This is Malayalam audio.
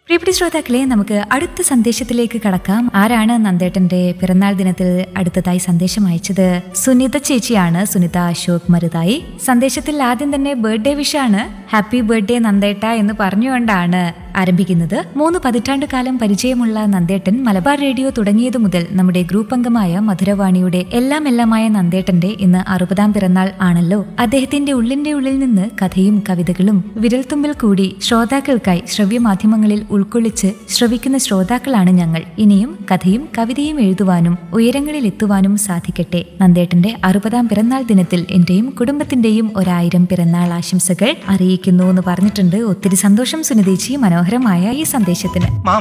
പ്രിയപ്പെട്ട ശ്രോതാക്കളെ നമുക്ക് അടുത്ത സന്ദേശത്തിലേക്ക് കടക്കാം ആരാണ് നന്ദേട്ടന്റെ പിറന്നാൾ ദിനത്തിൽ അടുത്തതായി സന്ദേശം അയച്ചത് സുനിത ചേച്ചിയാണ് സുനിത അശോക് മരുതായി സന്ദേശത്തിൽ ആദ്യം തന്നെ ബർത്ത്ഡേ വിഷാണ് ഹാപ്പി ബർത്ത്ഡേ നന്ദേട്ട എന്ന് പറഞ്ഞുകൊണ്ടാണ് ആരംഭിക്കുന്നത് മൂന്ന് പതിറ്റാണ്ട് കാലം പരിചയമുള്ള നന്ദേട്ടൻ മലബാർ റേഡിയോ തുടങ്ങിയതു മുതൽ നമ്മുടെ ഗ്രൂപ്പ് അംഗമായ മധുരവാണിയുടെ എല്ലാം എല്ലാമായ നന്ദേട്ടന്റെ ഇന്ന് അറുപതാം പിറന്നാൾ ആണല്ലോ അദ്ദേഹത്തിന്റെ ഉള്ളിന്റെ ഉള്ളിൽ നിന്ന് കഥയും കവിതകളും വിരൽത്തുമ്പിൽ കൂടി ശ്രോതാക്കൾക്കായി ശ്രവ്യമാധ്യമങ്ങളിൽ ഉൾക്കൊള്ളിച്ച് ശ്രവിക്കുന്ന ശ്രോതാക്കളാണ് ഞങ്ങൾ ഇനിയും കഥയും കവിതയും എഴുതുവാനും ഉയരങ്ങളിൽ എത്തുവാനും സാധിക്കട്ടെ നന്ദേട്ടന്റെ അറുപതാം പിറന്നാൾ ദിനത്തിൽ എന്റെയും കുടുംബത്തിന്റെയും ഒരായിരം പിറന്നാൾ ആശംസകൾ അറിയിക്കുന്നു എന്ന് പറഞ്ഞിട്ടുണ്ട് ഒത്തിരി സന്തോഷം സുനിതേച്ചി മനോഹരമായ ഈ സന്ദേശത്തിന്